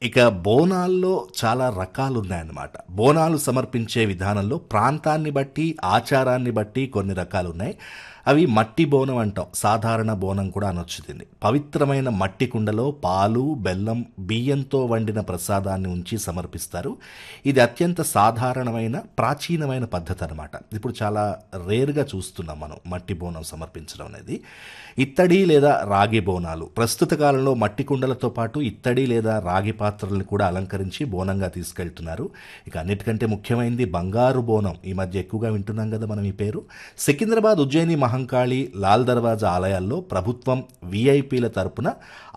ఇక బోనాల్లో చాలా రకాలు ఉన్నాయన్నమాట బోనాలు సమర్పించే విధానంలో ప్రాంతాన్ని బట్టి ఆచారాన్ని బట్టి కొన్ని రకాలు ఉన్నాయి అవి మట్టి బోనం అంటాం సాధారణ బోనం కూడా అనొచ్చు దీన్ని పవిత్రమైన మట్టి కుండలో పాలు బెల్లం బియ్యంతో వండిన ప్రసాదాన్ని ఉంచి సమర్పిస్తారు ఇది అత్యంత సాధారణమైన ప్రాచీనమైన పద్ధతి అనమాట ఇప్పుడు చాలా రేర్గా చూస్తున్నాం మనం మట్టి బోనం సమర్పించడం అనేది ఇత్తడి లేదా రాగి బోనాలు ప్రస్తుత కాలంలో మట్టి కుండలతో పాటు ఇత్తడి లేదా రాగి పాత్రలను కూడా అలంకరించి బోనంగా తీసుకెళ్తున్నారు ఇక అన్నిటికంటే ముఖ్యమైనది బంగారు బోనం ఈ మధ్య ఎక్కువగా వింటున్నాం కదా మనం ఈ పేరు సికింద్రాబాద్ ఉజ్జయిని మహంకాళి లాల్ దర్వాజా ఆలయాల్లో ప్రభుత్వం విఐపీల తరపున